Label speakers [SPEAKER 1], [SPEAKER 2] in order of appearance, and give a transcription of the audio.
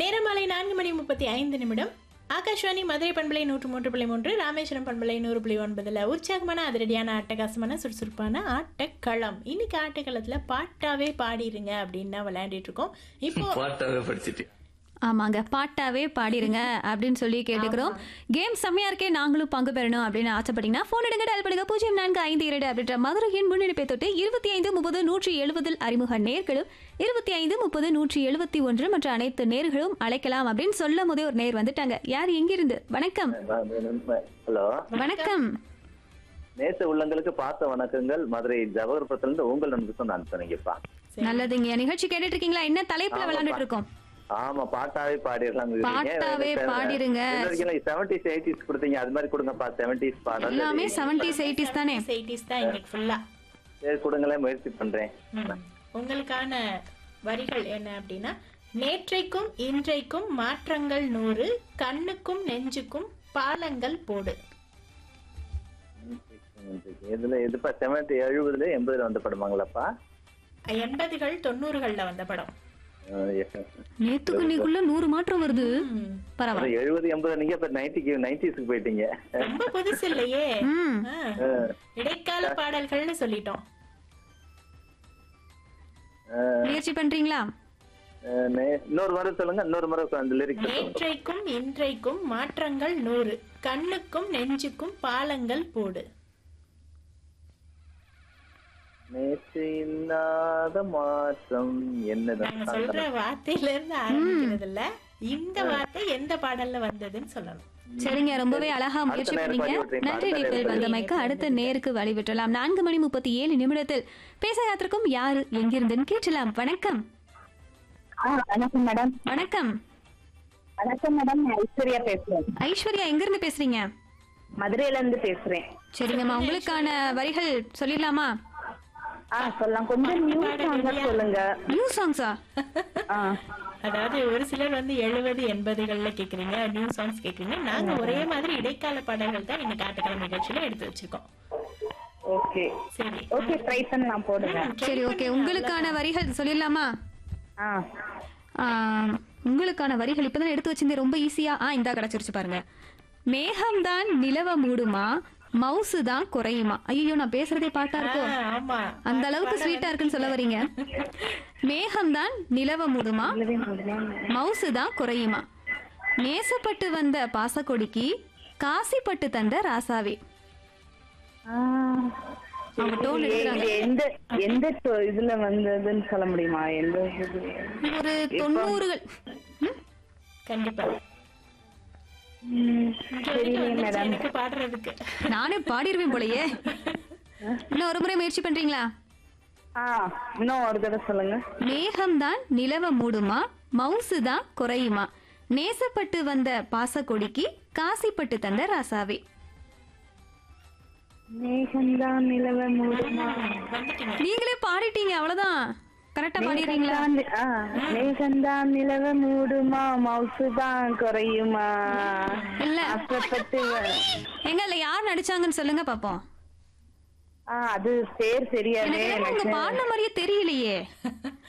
[SPEAKER 1] நேரம் மாலை நான்கு மணி முப்பத்தி ஐந்து நிமிடம் ஆகாஷ்வாணி மதுரை பண்பலை நூற்று மூன்று புள்ளி மூன்று ராமேஸ்வரம் பண்பலை நூறு புள்ளி ஒன்பதுல உற்சாகமான அதிரடியான அட்டகாசமான சுறுசுறுப்பான ஆட்டக்களம் இன்னைக்கு ஆட்டக்களத்துல பாட்டாவே பாடிருங்க அப்படின்னு தான் விளையாடிட்டு இருக்கோம் இப்போ
[SPEAKER 2] பாட்டாவே படிச்சிட்டு
[SPEAKER 3] ஆமாங்க பாட்டாவே பாடிருங்க அப்படின்னு சொல்லி கேட்டுக்கிறோம் கேம் செம்மையா இருக்கே நாங்களும் பங்கு பெறணும் அப்படின்னு ஆசைப்பட்டீங்கன்னா போன் எடுங்க டயல் பண்ணுங்க பூஜ்ஜியம் நான்கு ஐந்து இரண்டு அப்படின்ற மதுரையின் முன்னெடுப்பை தொட்டு இருபத்தி ஐந்து முப்பது நூற்றி எழுபதில் அறிமுக நேர்களும் இருபத்தி ஐந்து முப்பது நூற்றி எழுபத்தி ஒன்று மற்ற அனைத்து நேர்களும் அழைக்கலாம் அப்படின்னு சொல்லும் போதே ஒரு நேர் வந்துட்டாங்க யார் எங்கிருந்து வணக்கம்
[SPEAKER 4] ஹலோ
[SPEAKER 3] வணக்கம்
[SPEAKER 4] நேச உள்ளங்களுக்கு பார்த்த வணக்கங்கள் மதுரை ஜவஹர்புரத்துல இருந்து உங்கள் நண்பர் நான் சொன்னீங்கப்பா
[SPEAKER 3] நல்லதுங்க நிகழ்ச்சி கேட்டுட்டு இருக்கீங்களா என்ன தலைப்புல விளையாண்டுட்டு இருக்கோம்
[SPEAKER 4] ஆமா பாட்டாவே பாடிடலாம்
[SPEAKER 3] பாட்டாவே பாடிருங்க.
[SPEAKER 4] செவன்டிஸ் எயிட்டிஸ் கொடுத்தீங்க அது மாதிரி கொடுங்கப்பா செவன்டிஸ் பாடல்
[SPEAKER 3] எல்லாமே செவன்டிஸ் எயிட்டிஸ் தானே
[SPEAKER 1] எயிட்டிஸ் தான் எங்களுக்கு ஃபுல்லா
[SPEAKER 4] சரி கொடுங்களேன் முயற்சி பண்றேன்
[SPEAKER 1] உங்களுக்கான வரிகள் என்ன அப்படின்னா நேற்றைக்கும் இன்றைக்கும் மாற்றங்கள் நூறு கண்ணுக்கும் நெஞ்சுக்கும் பாலங்கள் போடு
[SPEAKER 4] இதுல எதுப்பா செவன்டி எழுபதுல எண்பதுல வந்த படமாங்களாப்பா
[SPEAKER 1] எண்பதுகள் தொண்ணூறுகள்ல வந்த படம்
[SPEAKER 3] நேத்துக்கு நீக்குள்ள நூறு மாற்றம் வருது
[SPEAKER 1] ம்.
[SPEAKER 3] பரவாயில்ல
[SPEAKER 4] எழுபது எண்பது நீங்க இப்ப நைன்டிக்கு நைன்டிஸ்க்கு போயிட்டீங்க
[SPEAKER 1] ரொம்ப புதுசு இல்லையே
[SPEAKER 3] ம்
[SPEAKER 1] ஆ. இடைக்கால பாடல்கள்னு சொல்லிட்டோம்
[SPEAKER 3] முயற்சி பண்றீங்களா
[SPEAKER 4] அஹ், நே- இன்னொரு முறை சொல்லுங்க இன்னொரு முறை அந்த லிரிக்ஸ் சொல்லுங்க
[SPEAKER 1] நேற்றைக்கும் இன்றைக்கும் மாற்றங்கள் நூறு கண்ணுக்கும் நெஞ்சுக்கும் பாலங்கள் போடு
[SPEAKER 4] நேற்று இல்லாத மாற்றம்
[SPEAKER 1] நாங்க
[SPEAKER 4] என்னதான்
[SPEAKER 1] சொல்ற வார்த்தையில இருந்து ஆரம்பிக்கிறது இல்ல இந்த வார்த்தை எந்த பாடல்ல வந்ததுன்னு சொல்லணும்
[SPEAKER 3] சரிங்க ரொம்பவே அழகா முயற்சி
[SPEAKER 4] நேருக்கு
[SPEAKER 3] பண்ணீங்க
[SPEAKER 4] வழி விட்டுறீங்க.
[SPEAKER 3] நன்றி
[SPEAKER 4] அடுத்த
[SPEAKER 3] நேர்கள்
[SPEAKER 4] நேருக்கு
[SPEAKER 3] வந்தமைக்கு அடுத்த நேருக்கு வழி விட்டுலாம் நான்கு மணி முப்பத்தி ஏழு நிமிடத்தில் பேச யாத்திருக்கும் யாரு எங்கிருந்துன்னு கேட்கலாம் வணக்கம்
[SPEAKER 5] ஆ வணக்கம் மேடம்
[SPEAKER 3] வணக்கம்
[SPEAKER 5] வணக்கம் மேடம் நான் ஐஸ்வர்யா பேசுறேன்
[SPEAKER 3] ஐஸ்வர்யா எங்கிருந்து பேசுறீங்க
[SPEAKER 5] மதுரையில இருந்து பேசுறேன்
[SPEAKER 3] சரிங்கம்மா உங்களுக்கான வரிகள் சொல்லிடலாமா
[SPEAKER 5] ஆ சொல்லலாம் கொஞ்சம் நியூ சாங்க சொல்லுங்க
[SPEAKER 3] நியூ சாங்ஸா
[SPEAKER 5] ஆ
[SPEAKER 1] அதாவது ஒரு சிலர் வந்து எழுபது எண்பதுகள்ல கேக்குறீங்க நியூ சாங்ஸ் கேக்குறீங்க நாங்க ஒரே மாதிரி இடைக்கால பாடல்கள் தான் இன்னைக்கு ஆட்டுக்கிழமை நிகழ்ச்சியில எடுத்து வச்சிருக்கோம்
[SPEAKER 5] ஓகே
[SPEAKER 1] சரி
[SPEAKER 5] ஓகே ட்ரை பண்ணலாம் போடுங்க
[SPEAKER 3] சரி ஓகே உங்களுக்கான வரிகள் சொல்லிடலாமா
[SPEAKER 5] ஆ
[SPEAKER 3] ஆம், உங்களுக்கான வரிகள் இப்பதான் எடுத்து வச்சிருந்தேன் ரொம்ப ஈஸியா ஆ இந்தா கிடைச்சிருச்சு பாருங்க மேகம்தான் நிலவ மூடுமா மவுசு தான் குறையுமா ஐயோ நான் பேசுறதே பாட்டா இருக்கும்
[SPEAKER 1] ஆ, ஆமா
[SPEAKER 3] அந்த அளவுக்கு ஸ்வீட்டா இருக்குன்னு சொல்ல வரீங்க மேகம்தான் நிலவ மூடுமா மவுசு தான் குறையுமா நேசப்பட்டு வந்த பாசக்கொடிக்கு காசிப்பட்டு தந்த ராசாவே
[SPEAKER 5] ஆ.
[SPEAKER 3] அவங்க டோன்
[SPEAKER 5] இது
[SPEAKER 3] எடுக்கிறாங்க
[SPEAKER 5] எந்த எந்த to- இதுல வந்ததுன்னு சொல்ல முடியுமா எந்த இது
[SPEAKER 3] ஒரு தொண்ணூறுகள் ம்?
[SPEAKER 1] கண்டிப்பா
[SPEAKER 5] ம்,
[SPEAKER 1] இங்க வரைக்கும்
[SPEAKER 5] தெரியலையே
[SPEAKER 1] வந்துருச்சு
[SPEAKER 5] மேடம்
[SPEAKER 1] எனக்கு பாடுறதுக்கு
[SPEAKER 3] நானே பாடிருவேன் போலயே இன்னும் ஒரு முறை முயற்சி பண்றீங்களா
[SPEAKER 5] ஆ இன்னும் ஒரு தடவை சொல்லுங்க
[SPEAKER 3] மேகம்தான் நிலவ மூடுமா மவுசு தான் குறையுமா நேசப்பட்டு வந்த பாசக்கொடிக்கு காசிப்பட்டு தந்த ராசாவே
[SPEAKER 5] மேகம்தான் நிலவ மூடுமா
[SPEAKER 1] வந்துட்டீங்க
[SPEAKER 3] நீங்களே பாடிட்டீங்க அவ்வளவுதான் கரெக்டா பாடிடுறீங்களா
[SPEAKER 5] மேகந்தான் ஆ, மேகந்தான் நிலவ மூடுமா மவுசு தான் குறையுமா
[SPEAKER 3] இல்ல
[SPEAKER 5] ஆசைப்பட்டு வ-
[SPEAKER 3] எங்க இல்ல யார் நடிச்சாங்கன்னு சொல்லுங்க பாப்போம்
[SPEAKER 5] ஆ அது பேர் தெரியாதே
[SPEAKER 3] எனக்கு என்னமோ உங்க
[SPEAKER 5] எனக்கு
[SPEAKER 3] பாடின மாதிரியே தெரியலையே